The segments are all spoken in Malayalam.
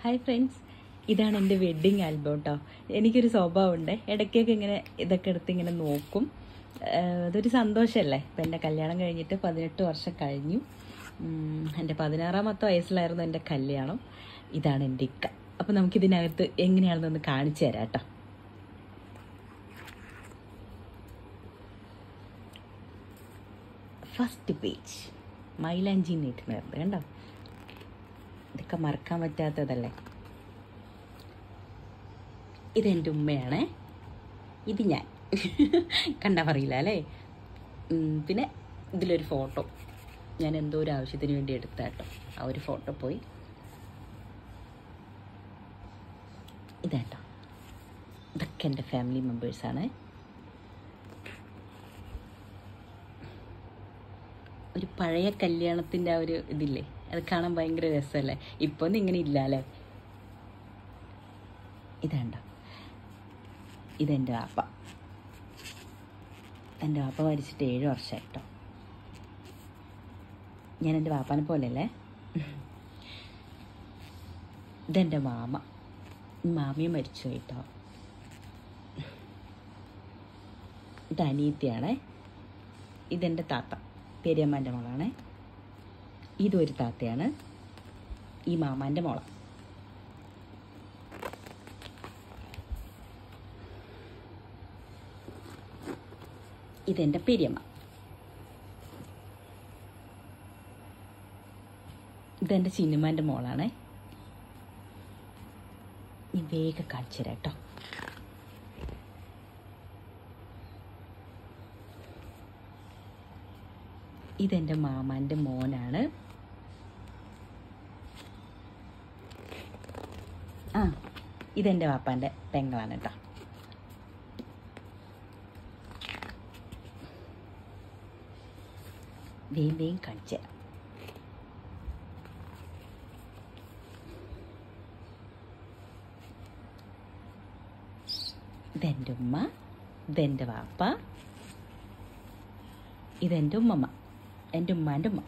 ഹായ് ഫ്രണ്ട്സ് ഇതാണ് എൻ്റെ വെഡ്ഡിങ് ആൽബം കേട്ടോ എനിക്കൊരു സ്വഭാവമുണ്ട് ഇടയ്ക്കൊക്കെ ഇങ്ങനെ ഇതൊക്കെ എടുത്ത് ഇങ്ങനെ നോക്കും ആഹ് അതൊരു സന്തോഷമല്ലേ ഇപ്പം എൻ്റെ കല്യാണം കഴിഞ്ഞിട്ട് പതിനെട്ട് വർഷം കഴിഞ്ഞു ഉം, എൻ്റെ പതിനാറാമത്തെ വയസ്സിലായിരുന്നു എൻ്റെ കല്യാണം ഇതാണ് എൻ്റെ ഇക്ക അപ്പം നമുക്കിതിനകത്ത് എങ്ങനെയാണെന്നൊന്ന് കാണിച്ചു തരാം കേട്ടോ ഫസ്റ്റ് പേജ് മൈലാഞ്ചി നീട്ടുന്നത് കണ്ടോ ഇതൊക്കെ മറക്കാൻ പറ്റാത്തതല്ലേ ഇതെൻ്റെ ഉമ്മയാണ് ഇത് ഞാൻ കണ്ടാ പറയില്ല അല്ലേ ഉം, പിന്നെ ഇതിലൊരു ഫോട്ടോ ഞാൻ എന്തോ ഒരു ആവശ്യത്തിന് വേണ്ടി എടുത്ത കേട്ടോ ആ ഒരു ഫോട്ടോ പോയി ഇതാട്ടോ ഇതൊക്കെ എൻ്റെ ഫാമിലി മെമ്പേഴ്സാണ് ഒരു പഴയ കല്യാണത്തിൻ്റെ ആ ഒരു ഇതില്ലേ അത് കാണാൻ ഭയങ്കര രസമല്ലേ ഇപ്പോൾ ഒന്നും ഇങ്ങനെ ഇല്ല അല്ലേ ഇതാണ്ടോ ഇതെൻ്റെ വാപ്പ എൻ്റെ വാപ്പ മരിച്ചിട്ട് ഏഴ് വർഷമായിട്ടോ ഞാൻ എൻ്റെ വാപ്പാനെ പോലെയല്ലേ ഇതെൻ്റെ മാമ മാമിയും മരിച്ചു കേട്ടോ ഇത് അനീത്തിയാണേ ഇതെൻ്റെ താത്ത പെരിയമ്മൻ്റെ മോളാണ് ഇതൊരു താത്തയാണ് ഈ മാമാൻ്റെ മോള ഇതെൻ്റെ പെരിയമ്മ ഇതെൻ്റെ ചിന്നുമാൻ്റെ മോളാണ് നീ വേഗം കാണിച്ചു തരാം കേട്ടോ ഇതെൻ്റെ മാമാൻ്റെ മോനാണ് ആ ഇതെൻ്റെ വാപ്പാൻ്റെ പെങ്ങളാണ് കേട്ടോ വേഗം വേഗം കാണിച്ചു തരാം ഇതെൻ്റെ ഉമ്മ ഇതെൻ്റെ വാപ്പ ഇതെൻ്റെ ഉമ്മമ്മ എൻ്റെ ഉമ്മാൻ്റെ ഉമ്മ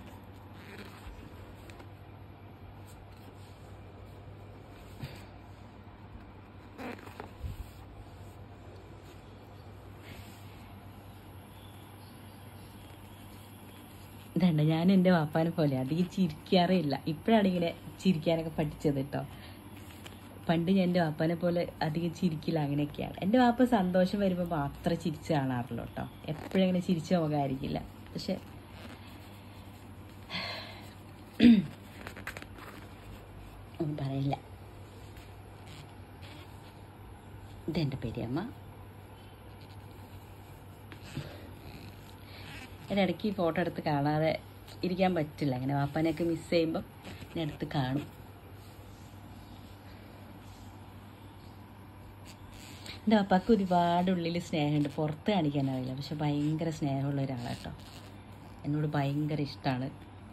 ഇതുണ്ട് ഞാൻ എൻ്റെ വാപ്പാനെ പോലെ അധികം ചിരിക്കാറേ ഇല്ല ഇപ്പോഴാണ് ഇങ്ങനെ ചിരിക്കാനൊക്കെ പഠിച്ചത് കേട്ടോ പണ്ട് ഞാൻ എൻ്റെ വാപ്പാനെ പോലെ അധികം ചിരിക്കില്ല അങ്ങനെയൊക്കെയാണ് എൻ്റെ വാപ്പ സന്തോഷം വരുമ്പോൾ മാത്രം ചിരിച്ച് കാണാറുള്ളൂ കേട്ടോ എപ്പോഴും അങ്ങനെ ചിരിച്ച മുഖമായിരിക്കില്ല പക്ഷെ ഒന്നും പറയില്ല ഇതെൻ്റെ പെരിയമ്മ എൻ്റെ ഇടയ്ക്ക് ഈ ഫോട്ടോ എടുത്ത് കാണാതെ ഇരിക്കാൻ പറ്റില്ല അങ്ങനെ വാപ്പാനെയൊക്കെ മിസ് ചെയ്യുമ്പം ഞാൻ എടുത്ത് കാണും എൻ്റെ വാപ്പാക്ക് ഒരുപാട് ഉള്ളിൽ സ്നേഹമുണ്ട് പുറത്ത് കാണിക്കാൻ അറിയില്ല പക്ഷെ ഭയങ്കര സ്നേഹമുള്ള ഒരാളാട്ടോ എന്നോട് ഭയങ്കര ഇഷ്ടമാണ്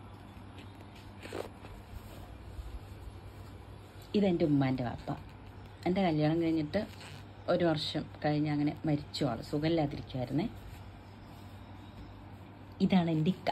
ഇതെൻ്റെ ഉമ്മാൻ്റെ വാപ്പ എൻ്റെ കല്യാണം കഴിഞ്ഞിട്ട് ഒരു വർഷം കഴിഞ്ഞ് അങ്ങനെ മരിച്ചു ആൾ സുഖമില്ലാതിരിക്കുമായിരുന്നേ ഇതാണ് എൻ്റെ ഇക്ക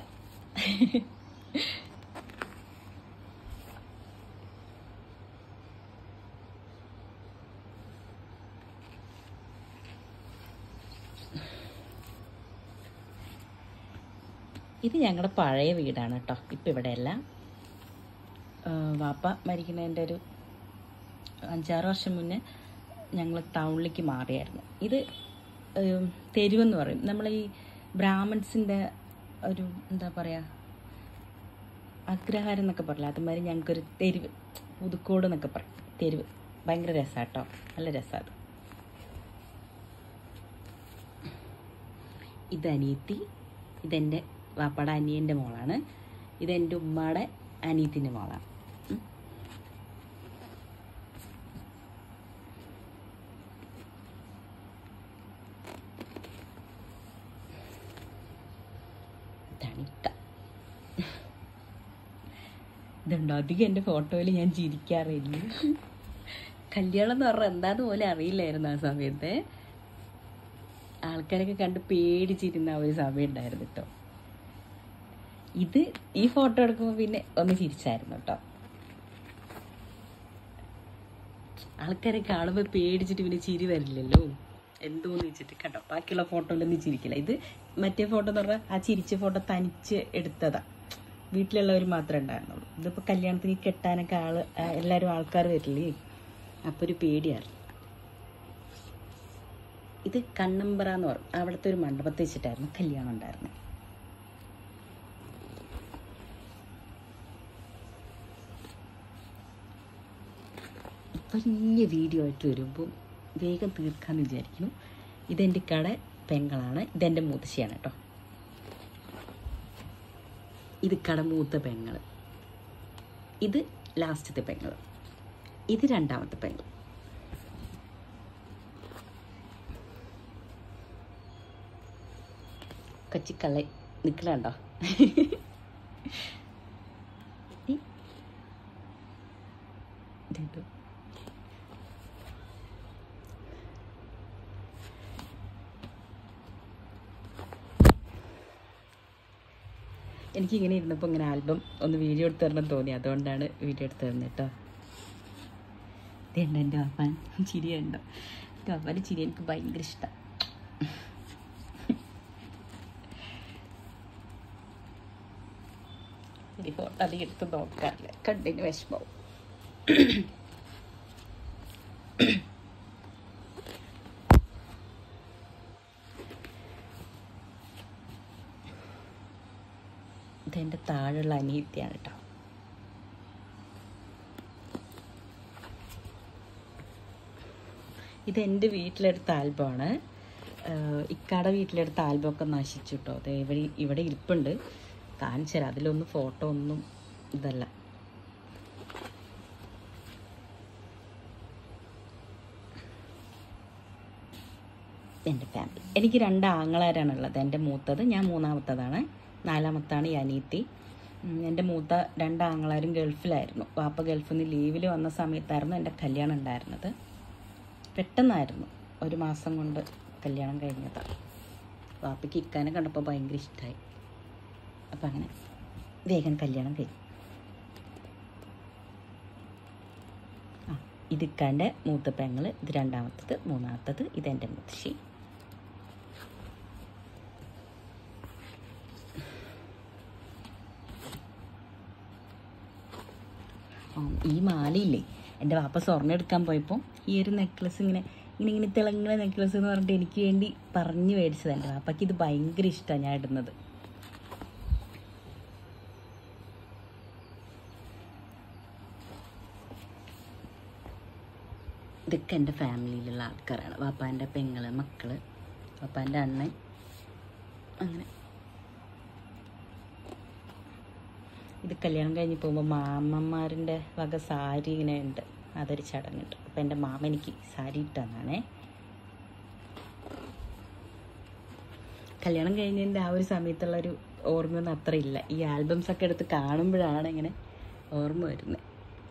ഇത് ഞങ്ങളുടെ പഴയ വീടാണ് കേട്ടോ ഇപ്പം ഇവിടെയല്ല ആ, വാപ്പ മരിക്കുന്നതിൻ്റെ ഒരു അഞ്ചാറ് വർഷം മുന്നേ ഞങ്ങൾ ടൗണിലേക്ക് മാറിയായിരുന്നു ഇത് ഉം, തെരുവെന്ന് പറയും നമ്മൾ ഈ ബ്രാഹ്മൺസിൻ്റെ ഒരു എന്താ പറയുക അഗ്രഹാരം എന്നൊക്കെ പറയില്ല അതുമാതിരി ഞങ്ങൾക്കൊരു തെരുവ് പുതുക്കോട് എന്നൊക്കെ പറയും തെരുവ് ഭയങ്കര രസമാണ് കേട്ടോ നല്ല രസമാണ് ഇത് അനിയത്തി ഇതെൻ്റെ വാപ്പയുടെ അനിയൻ്റെ മോളാണ് ഇതെൻ്റെ ഉമ്മയുടെ അനിയത്തിൻ്റെ മോളാണ് ഉം. ഇതാണ് ഇക്ക ഇതുണ്ടോ അധികം എൻ്റെ ഫോട്ടോയിൽ ഞാൻ ചിരിക്കാറില്ല കല്യാണം എന്ന് പറഞ്ഞാൽ എന്താന്ന് പോലെ അറിയില്ലായിരുന്നു ആ സമയത്ത് ആൾക്കാരൊക്കെ കണ്ട് പേടിച്ചിരുന്ന ആ ഒരു സമയം ഉണ്ടായിരുന്നു കേട്ടോ ഇത് ഈ ഫോട്ടോ എടുക്കുമ്പോൾ പിന്നെ ഒന്ന് ചിരിച്ചായിരുന്നു കേട്ടോ ആൾക്കാരെ കാണുമ്പോൾ പേടിച്ചിട്ട് പിന്നെ ചിരി വരില്ലല്ലോ എന്തോന്ന് വെച്ചിട്ട് കേട്ടോ ബാക്കിയുള്ള ഫോട്ടോയിലൊന്നും ചിരിക്കില്ല ഇത് മറ്റേ ഫോട്ടോ എന്ന് പറഞ്ഞാൽ ആ ചിരിച്ച ഫോട്ടോ തനിച്ച് എടുത്തതാ വീട്ടിലുള്ളവർ മാത്രമേ ഉണ്ടായിരുന്നുള്ളൂ ഇതിപ്പോൾ കല്യാണത്തിന് കെട്ടാനൊക്കെ ആള് ആ, എല്ലാവരും ആൾക്കാർ വരില്ലേ അപ്പോൾ ഒരു പേടിയായിരുന്നു ഇത് കണ്ണമ്പറ എന്ന് പറയും അവിടുത്തെ ഒരു മണ്ഡപത്തിൽ വെച്ചിട്ടായിരുന്നു കല്യാണം ഉണ്ടായിരുന്നത് വലിയ വീഡിയോ ആയിട്ട് വരുമ്പോൾ വേഗം തീർക്കാമെന്ന് വിചാരിക്കുന്നു ഇതെൻ്റെ കട പെങ്ങളാണ് ഇതെൻ്റെ മുത്തശ്ശിയാണ് കേട്ടോ ഇത് കട മൂത്ത പെങ്ങൾ ഇത് ലാസ്റ്റത്തെ പെങ്ങൾ ഇത് രണ്ടാമത്തെ പെങ്ങൾ കൊച്ചിക്കള്ള നിൽക്കണുണ്ടോ ഇതേട്ടോ എനിക്കിങ്ങനെ ഇരുന്നപ്പോൾ ഇങ്ങനെ ആൽബം ഒന്ന് വീഡിയോ എടുത്ത് തരണം തോന്നി അതുകൊണ്ടാണ് വീഡിയോ എടുത്ത് തരുന്നത് കേട്ടോ ഇതുണ്ട് എൻ്റെ പാപ്പാൻ ചിരിയുണ്ടോ എൻ്റെ പാപ്പാൻ്റെ ചിരി എനിക്ക് ഭയങ്കര ഇഷ്ടം ഈ ഫോട്ടോ അധികം എടുത്ത് നോക്കാറില്ല കണ്ടിന് വിഷമവും ഇതെൻ്റെ താഴെയുള്ള അനിയത്തിയാണ് കേട്ടോ ഇത് എൻ്റെ വീട്ടിലെടുത്ത ആൽബമാണ് ഇക്കാടെ വീട്ടിലെടുത്ത ആൽബമൊക്കെ നശിച്ചു കേട്ടോ അത് ഇവിടെ ഇവിടെ ഇരിപ്പുണ്ട് കാണിച്ചു തരാം അതിലൊന്നും ഫോട്ടോ ഒന്നും ഇതല്ല എൻ്റെ ഫാമിലി എനിക്ക് രണ്ട് ആങ്ങളാരാണുള്ളത് എൻ്റെ മൂത്തത് ഞാൻ മൂന്നാമത്തതാണ് നാലാമത്താണ് ഈ അനീത്തി ഉം, എൻ്റെ മൂത്ത രണ്ട് ആങ്ങളാരും ഗൾഫിലായിരുന്നു വാപ്പ ഗൾഫിൽ നിന്ന് ലീവിൽ വന്ന സമയത്തായിരുന്നു എൻ്റെ കല്യാണം ഉണ്ടായിരുന്നത് പെട്ടെന്നായിരുന്നു ഒരു മാസം കൊണ്ട് കല്യാണം കഴിഞ്ഞതാണ് വാപ്പയ്ക്ക് ഇക്കാനെ കണ്ടപ്പോൾ ഭയങ്കര ഇഷ്ടമായി അപ്പം അങ്ങനെ വേഗം കല്യാണം കഴിഞ്ഞു ആ ഇത് ഇക്കാൻ്റെ മൂത്ത പെങ്ങൾ ഇത് രണ്ടാമത്തത് മൂന്നാമത്തത് ഇതെൻ്റെ മുത്തശ്ശി ആ, ഈ മാലയില്ലേ എൻ്റെ വാപ്പ സ്വർണ്ണം എടുക്കാൻ പോയപ്പോൾ ഈ ഒരു നെക്ലസ് ഇങ്ങനെ ഇങ്ങനെ ഇങ്ങനെ തിളങ്ങുന്ന നെക്ലസ് എന്ന് പറഞ്ഞിട്ട് എനിക്ക് വേണ്ടി പറഞ്ഞു മേടിച്ചത് എൻ്റെ വാപ്പയ്ക്ക് ഇത് ഭയങ്കര ഇഷ്ടമാണ് ഞാൻ ഇടുന്നത് ഇതൊക്കെ എൻ്റെ ഫാമിലിയിലുള്ള ആൾക്കാരാണ് വാപ്പാൻ്റെ പെങ്ങള് മക്കള് വാപ്പാൻ്റെ അണ്ണൻ അങ്ങനെ ഇത് കല്യാണം കഴിഞ്ഞ് പോകുമ്പോൾ മാമന്മാരിൻ്റെ വക സാരി ഇങ്ങനെ ഉണ്ട് അതൊരു ചടങ്ങുണ്ട് അപ്പം എൻ്റെ മാമ എനിക്ക് സാരി ഇട്ടന്നാണേ കല്യാണം കഴിഞ്ഞതിൻ്റെ ആ ഒരു സമയത്തുള്ള ഒരു ഓർമ്മയൊന്നും അത്ര ഇല്ല ഈ ആൽബംസ് ഒക്കെ എടുത്ത് കാണുമ്പോഴാണ് ഇങ്ങനെ ഓർമ്മ വരുന്നത്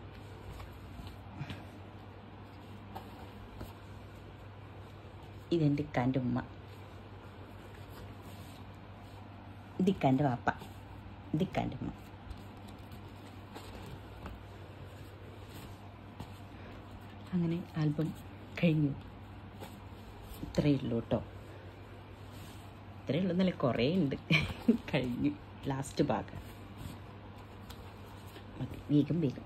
ഇതെൻ്റെ ഇക്കാൻ്റെ ഉമ്മ ഇതിക്കാൻ്റെ വാപ്പ ഇതിക്കാൻ്റെ ഉമ്മ അങ്ങനെ ആൽബം കഴിഞ്ഞു ഇത്രയേ ഉള്ളൂ കേട്ടോ ഇത്രയേ ഉള്ളൂ എന്നല്ല കുറേ ഉണ്ട് കഴിഞ്ഞു ലാസ്റ്റ് ഭാഗം മതി വേഗം വേഗം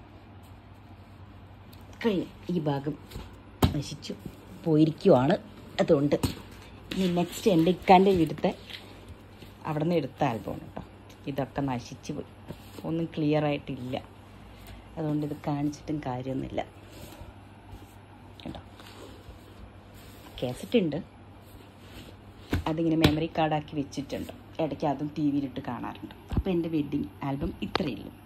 കഴിഞ്ഞു ഈ ഭാഗം നശിച്ചു പോയിരിക്കുവാണ് അതുകൊണ്ട് ഇനി നെക്സ്റ്റ് എൻ്റെ ഇക്കാൻ്റെ വീടുത്തെ അവിടെ നിന്ന് എടുത്ത ആൽബമാണ് കേട്ടോ ഇതൊക്കെ നശിച്ചു പോയി ഒന്നും ക്ലിയർ ആയിട്ടില്ല അതുകൊണ്ട് ഇത് കാണിച്ചിട്ടും കാര്യമൊന്നുമില്ല കേട്ടോ കാസറ്റ് ഉണ്ട് അതിങ്ങനെ മെമ്മറി കാർഡാക്കി വെച്ചിട്ടുണ്ട് ഇടയ്ക്ക് അതും ടി വിയിലിട്ട് കാണാറുണ്ട് അപ്പോൾ എൻ്റെ വെഡ്ഡിങ് ആൽബം ഇത്രയേ ഉള്ളൂ